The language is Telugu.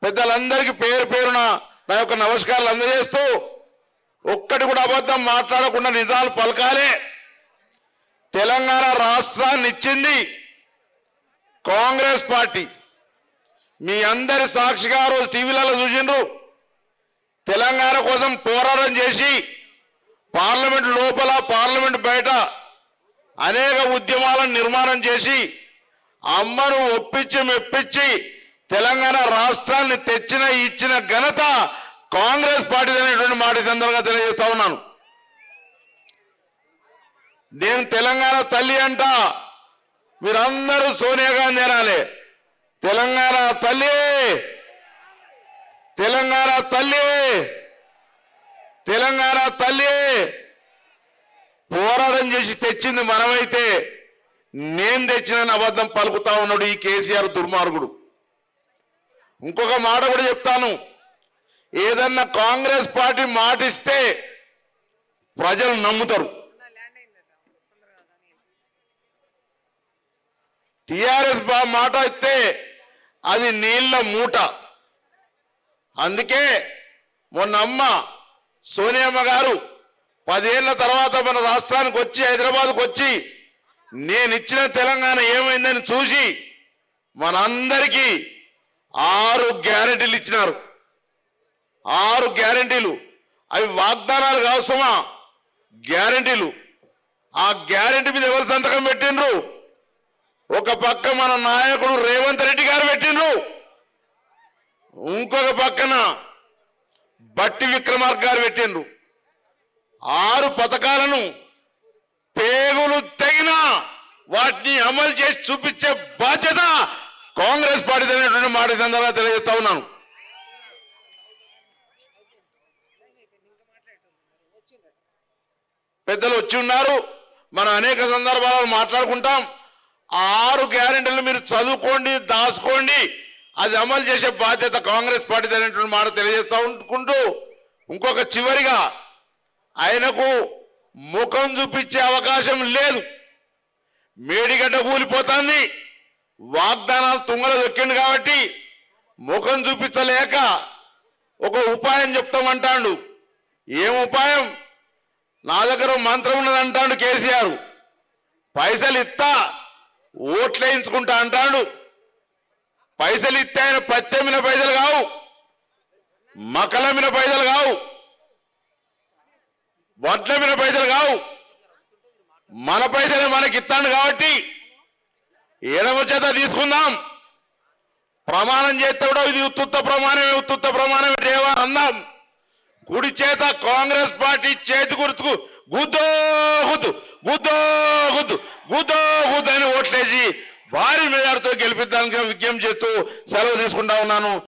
పెద్దలందరికీ పేరు పేరున నా యొక్క నమస్కారాలు అందజేస్తూ ఒక్కటి కూడా అబద్ధం మాట్లాడకుండా నిజాలు పలకాలే తెలంగాణ రాష్ట్రాన్ని ఇచ్చింది కాంగ్రెస్ పార్టీ మీ అందరి సాక్షిగా ఆ రోజు టీవీలలో చూసిండ్రు తెలంగాణ కోసం పోరాటం చేసి పార్లమెంట్ లోపల పార్లమెంట్ బయట అనేక ఉద్యమాలను నిర్మాణం చేసి అమ్మను ఒప్పించి మెప్పించి తెలంగాణ రాష్ట్రాన్ని తెచ్చిన ఇచ్చిన ఘనత కాంగ్రెస్ పార్టీ అనేటువంటి మాట ఈ సందర్భంగా తెలియజేస్తా ఉన్నాను నేను తెలంగాణ తల్లి అంట మీరందరూ సోనియా గాంధీ అనాలి తెలంగాణ తల్లి తెలంగాణ తల్లి తెలంగాణ తల్లి పోరాటం చేసి తెచ్చింది మనమైతే నేను తెచ్చిన అబద్ధం పలుకుతా ఉన్నాడు ఈ కేసీఆర్ దుర్మార్గుడు ఇంకొక మాట కూడా చెప్తాను ఏదన్నా కాంగ్రెస్ పార్టీ మాటిస్తే ప్రజలు నమ్ముతారు నా ల్యాండ్ అయిందట తొందరగా కానీ టిఆర్ఎస్ మాట ఇస్తే అది నీళ్ల మూట అందుకే మొన్న అమ్మ సోనియమ్మ గారు పదేళ్ల తర్వాత మన రాష్ట్రానికి వచ్చి హైదరాబాద్కు వచ్చి నేను ఇచ్చిన తెలంగాణ ఏమైందని చూసి మనందరికీ ఆరు గ్యారెంటీలు ఇచ్చినారు ఆరు గ్యారెంటీలు అవి వాగ్దానాలు కావసమా గ్యారెంటీలు ఆ గ్యారెంటీ మీద ఎవరు సంతకం పెట్టిండ్రు ఒక పక్క మన నాయకుడు రేవంత్ రెడ్డి గారు పెట్టిండ్రు ఇంకొక పక్కన బట్టి విక్రమార్క గారు పెట్టిండ్రు ఆరు పథకాలను పేగులు తెగిన వాటిని అమలు చేసి చూపించే బాధ్యత కాంగ్రెస్ పార్టీ అనేటువంటి మాట ఈ సందర్భంగా తెలియజేస్తా ఉన్నాను ఇంకా మాట్లాడుతున్నారు వచ్చిందట పెద్దలు వచ్చి ఉన్నారు మనం అనేక సందర్భాలలో మాట్లాడుకుంటాం ఆ ఆరు గ్యారెంటీలు మీరు చదువుకోండి దాచుకోండి అది అమలు చేసే బాధ్యత కాంగ్రెస్ పార్టీ అనేటువంటి మాట తెలియజేస్తా ఉంటుకుంటూ ఇంకొక చివరిగా ఆయనకు ముఖం చూపించే అవకాశం లేదు మేడిగడ్డ కూలిపోతుంది వాగ్దానాలు తుంగలు దొక్కిండు కాబట్టి ముఖం చూపించలేక ఒక ఉపాయం చెప్తామంటాడు ఏం ఉపాయం నా దగ్గర ఓ మంత్రం ఉన్నది అంటాడు కేసీఆర్ పైసలు ఇస్తా ఓట్లు వేయించుకుంటా అంటాడు పైసలు ఇస్తే ఆయన పత్తెమ్మిన పైసలు కావు మకలమ్మిన పైసలు కావు వడ్లమ్మిన పైసలు కావు మన పైసలే మనకి ఇస్తాడు కాబట్టి ఎడమ చేత తీసుకుందాం ప్రమాణం చేస్తే కూడా ఇది ఉత్తుత్త ప్రమాణమే ఉత్తుత్త ప్రమాణమే దేవా అన్నాం కుడి చేత కాంగ్రెస్ పార్టీ చేతి గుర్తుకు గుద్దో గుద్దు గుద్దో గుద్దు గుద్దో గుద్దు అని ఓట్లేసి భారీ మెజార్టీతో గెలిపిద్దానికి విజ్ఞప్తి చేస్తూ సెలవు తీసుకుంటా ఉన్నాను